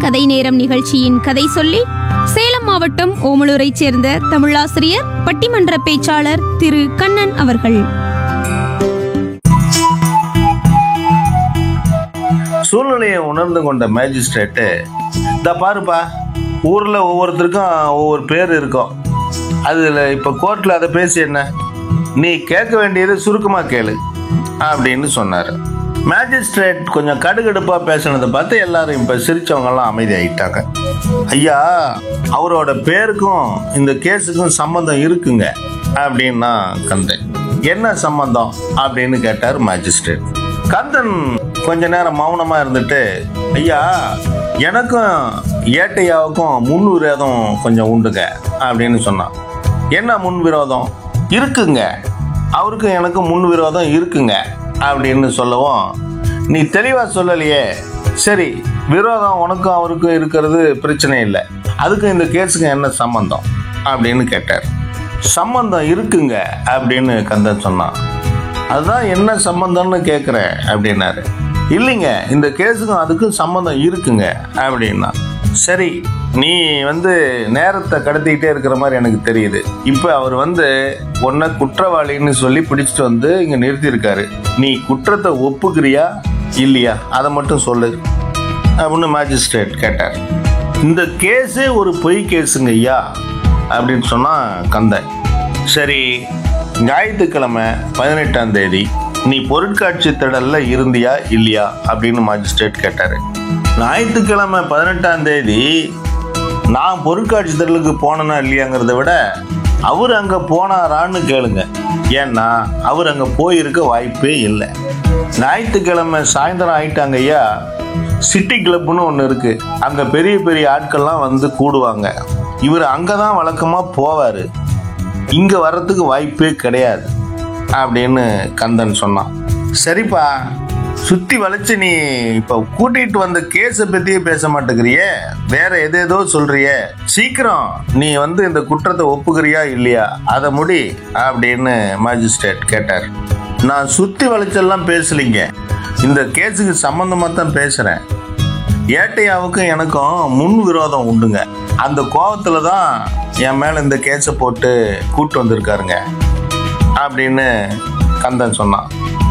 கதை நேரம் நிகழ்ச்சியின் கதை சொல்லி சேலம் மாவட்டம் ஓமலூரைச் சேர்ந்த தமிழாசிரியர் பட்டிமன்ற பேச்சாளர் திரு கண்ணன் அவர்கள் சூழ்நிலையை உணர்ந்து கொண்ட மேஜிஸ்ட்ரேட்டு இந்த பாருப்பா ஊரில் ஒவ்வொருத்தருக்கும் ஒவ்வொரு பேர் இருக்கும் அதில் இப்போ கோர்ட்டில் அதை பேசி என்ன நீ கேட்க வேண்டியது சுருக்கமாக கேளு அப்படின்னு சொன்னார் மேஜிஸ்ட்ரேட் கொஞ்சம் கடுகடுப்பாக பேசுனதை பார்த்து எல்லாரும் இப்போ சிரிச்சவங்கெல்லாம் அமைதியாயிட்டாங்க ஐயா அவரோட பேருக்கும் இந்த கேஸுக்கும் சம்மந்தம் இருக்குங்க அப்படின்னா கந்தன் என்ன சம்மந்தம் அப்படின்னு கேட்டார் மேஜிஸ்ட்ரேட் கந்தன் கொஞ்ச நேரம் மௌனமா இருந்துட்டு ஐயா எனக்கும் ஏட்டையாவுக்கும் முன் விரோதம் கொஞ்சம் உண்டுங்க அப்படின்னு சொன்னான் என்ன முன் விரோதம் இருக்குங்க அவருக்கும் எனக்கும் முன் விரோதம் இருக்குங்க அப்படின்னு சொல்லவும் நீ தெளிவா சொல்லலையே சரி விரோதம் உனக்கும் அவருக்கும் இருக்கிறது பிரச்சனை இல்லை அதுக்கும் இந்த கேஸுக்கும் என்ன சம்பந்தம் அப்படின்னு கேட்டார் சம்பந்தம் இருக்குங்க அப்படின்னு கந்தன் சொன்னான் அதுதான் என்ன சம்பந்தம்னு கேட்குறேன் அப்படின்னாரு இல்லைங்க இந்த கேஸுக்கும் அதுக்கும் சம்மந்தம் இருக்குங்க அப்படின்னா சரி நீ வந்து நேரத்தை கடத்திக்கிட்டே இருக்கிற மாதிரி எனக்கு தெரியுது இப்போ அவர் வந்து உன்னை குற்றவாளின்னு சொல்லி பிடிச்சிட்டு வந்து இங்கே நிறுத்தியிருக்காரு நீ குற்றத்தை ஒப்புக்கிறியா இல்லையா அதை மட்டும் சொல்லு அப்படின்னு மேஜிஸ்ட்ரேட் கேட்டார் இந்த கேஸே ஒரு பொய் கேஸுங்க ஐயா அப்படின்னு சொன்னான் கந்தன் சரி ஞாயிற்றுக்கிழமை பதினெட்டாம் தேதி நீ பொருட்காட்சி திடல்ல இருந்தியா இல்லையா அப்படின்னு மாஜிஸ்ட்ரேட் கேட்டாரு ஞாயிற்றுக்கிழமை பதினெட்டாம் தேதி நான் பொருட்காட்சி திடலுக்கு போனேனா இல்லையாங்கிறத விட அவர் அங்கே போனாரான்னு கேளுங்க ஏன்னா அவர் அங்கே போயிருக்க வாய்ப்பே இல்லை ஞாயிற்றுக்கிழமை சாயந்தரம் ஆயிட்டாங்க ஐயா சிட்டி கிளப்னு ஒன்று இருக்கு அங்கே பெரிய பெரிய ஆட்கள்லாம் வந்து கூடுவாங்க இவர் அங்கே தான் வழக்கமாக போவார் இங்கே வர்றதுக்கு வாய்ப்பே கிடையாது அப்படின்னு கந்தன் சொன்னான் சரிப்பா சுத்தி வளைச்சு நீ இப்போ கூட்டிட்டு வந்த கேஸை பத்தியே பேச மாட்டேங்கிறியே வேற எதேதோ சொல்றியே சீக்கிரம் நீ வந்து இந்த குற்றத்தை ஒப்புக்கிறியா இல்லையா அதை முடி அப்படின்னு மாஜிஸ்ட்ரேட் கேட்டார் நான் சுத்தி வளைச்செல்லாம் பேசலிங்க இந்த கேஸுக்கு சம்பந்தமா தான் பேசுறேன் ஏட்டையாவுக்கும் எனக்கும் முன் விரோதம் உண்டுங்க அந்த கோவத்துல தான் என் மேல இந்த கேஸை போட்டு கூட்டு வந்திருக்காருங்க அப்படின்னு கந்தன் சொன்னான்